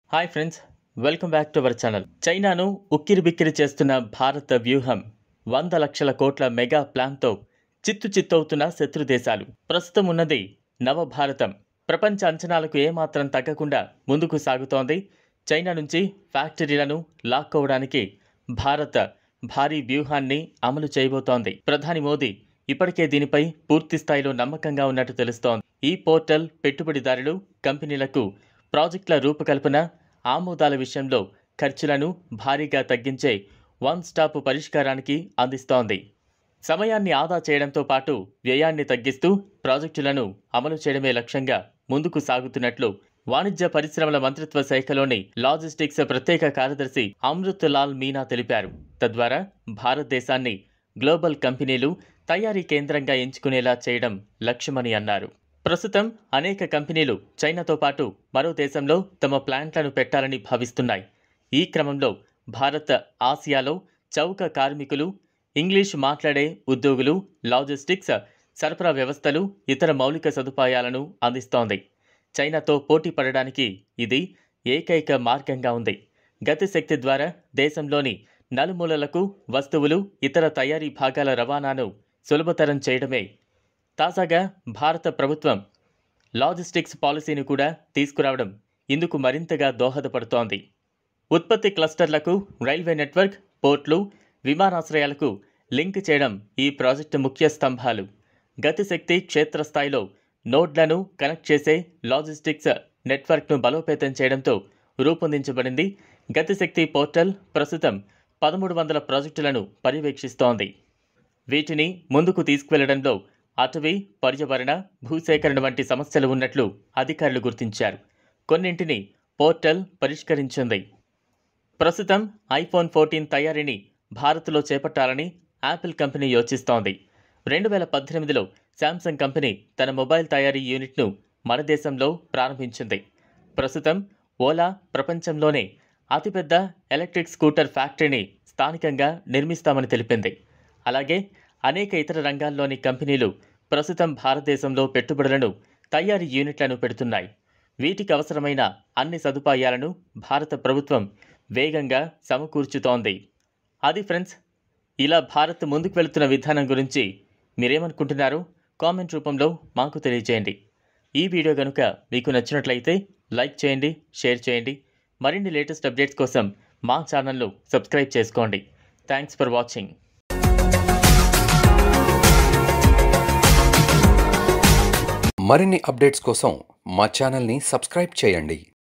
hi friends welcome back to our channel చైనాను ఉక్కిరిబిక్కిరి చేస్తున్న భారత వ్యూహం వంద లక్షల కోట్ల మెగా ప్లాన్తో చిత్తు చిత్తవుతున్న శత్రు దేశాలు ప్రస్తుతం ఉన్నది నవభారతం ప్రపంచ అంచనాలకు ఏమాత్రం తగ్గకుండా ముందుకు సాగుతోంది చైనా నుంచి ఫ్యాక్టరీలను లాక్కోవడానికి భారత్ భారీ వ్యూహాన్ని అమలు చేయబోతోంది ప్రధాని మోదీ ఇప్పటికే దీనిపై పూర్తి స్థాయిలో నమ్మకంగా ఉన్నట్టు తెలుస్తోంది ఈ పోర్టల్ పెట్టుబడిదారులు కంపెనీలకు ప్రాజెక్టుల రూపకల్పన ఆమోదాల విషయంలో ఖర్చులను భారీగా తగ్గించే వన్ స్టాప్ పరిష్కారానికి అందిస్తోంది సమయాన్ని ఆదా చేయడంతో పాటు వ్యయాన్ని తగ్గిస్తూ ప్రాజెక్టులను అమలు చేయడమే లక్ష్యంగా ముందుకు సాగుతున్నట్లు వాణిజ్య పరిశ్రమల మంత్రిత్వ శాఖలోని లాజిస్టిక్స్ ప్రత్యేక కార్యదర్శి అమృత్ లాల్ మీనా తెలిపారు తద్వారా భారతదేశాన్ని గ్లోబల్ కంపెనీలు తయారీ కేంద్రంగా ఎంచుకునేలా చేయడం లక్ష్యమని అన్నారు ప్రస్తుతం అనేక కంపెనీలు చైనాతో పాటు మరో దేశంలో తమ ప్లాంట్లను పెట్టాలని భావిస్తున్నాయి ఈ క్రమంలో భారత్ ఆసియాలో చౌక కార్మికులు ఇంగ్లీష్ మాట్లాడే ఉద్యోగులు లాజిస్టిక్స్ సరఫరా వ్యవస్థలు ఇతర మౌలిక సదుపాయాలను అందిస్తోంది చైనాతో పోటీ పడడానికి ఇది ఏకైక మార్గంగా ఉంది గతిశక్తి ద్వారా దేశంలోని నలుమూలలకు వస్తువులు ఇతర తయారీ భాగాల రవాణాను సులభతరం చేయడమే తాజాగా భారత ప్రభుత్వం లాజిస్టిక్స్ పాలసీని కూడా తీసుకురావడం ఇందుకు మరింతగా దోహదపడుతోంది ఉత్పత్తి క్లస్టర్లకు రైల్వే నెట్వర్క్ పోర్ట్లు విమానాశ్రయాలకు లింక్ చేయడం ఈ ప్రాజెక్టు ముఖ్య స్తంభాలు గతిశక్తి క్షేత్రస్థాయిలో నోడ్లను కనెక్ట్ చేసే లాజిస్టిక్స్ నెట్వర్క్ను బలోపేతం చేయడంతో రూపొందించబడింది గతిశక్తి పోర్టల్ ప్రస్తుతం పదమూడు వందల ప్రాజెక్టులను పర్యవేక్షిస్తోంది వీటిని ముందుకు తీసుకువెళ్లడంలో అటవీ పర్యావరణ భూసేకరణ వంటి సమస్యలు ఉన్నట్లు అధికారులు గుర్తించారు కొన్నింటిని పోర్టల్ పరిష్కరించింది ప్రస్తుతం ఐఫోన్ ఫోర్టీన్ తయారీని భారత్లో చేపట్టాలని యాపిల్ కంపెనీ యోచిస్తోంది రెండు వేల పద్దెనిమిదిలో శాంసంగ్ కంపెనీ తన మొబైల్ తయారీ యూనిట్ను మన దేశంలో ప్రారంభించింది ప్రస్తుతం ఓలా ప్రపంచంలోనే అతిపెద్ద ఎలక్ట్రిక్ స్కూటర్ ఫ్యాక్టరీని స్థానికంగా నిర్మిస్తామని తెలిపింది అలాగే అనేక ఇతర రంగాల్లోని కంపెనీలు ప్రస్తుతం భారతదేశంలో పెట్టుబడులను తయారీ యూనిట్లను పెడుతున్నాయి వీటికి అవసరమైన అన్ని సదుపాయాలను భారత ప్రభుత్వం వేగంగా సమకూర్చుతోంది అది ఫ్రెండ్స్ ఇలా భారత్ ముందుకు వెళుతున్న విధానం గురించి మీరేమనుకుంటున్నారో కామెంట్ రూపంలో మాకు తెలియజేయండి ఈ వీడియో కనుక మీకు నచ్చినట్లయితే లైక్ చేయండి షేర్ చేయండి మరిన్ని లేటెస్ట్ అప్డేట్స్ కోసం మా ఛానల్ను సబ్స్క్రైబ్ చేసుకోండి థ్యాంక్స్ ఫర్ వాచింగ్ మరిన్ని అప్డేట్స్ కోసం మా ఛానల్ని సబ్స్క్రైబ్ చేయండి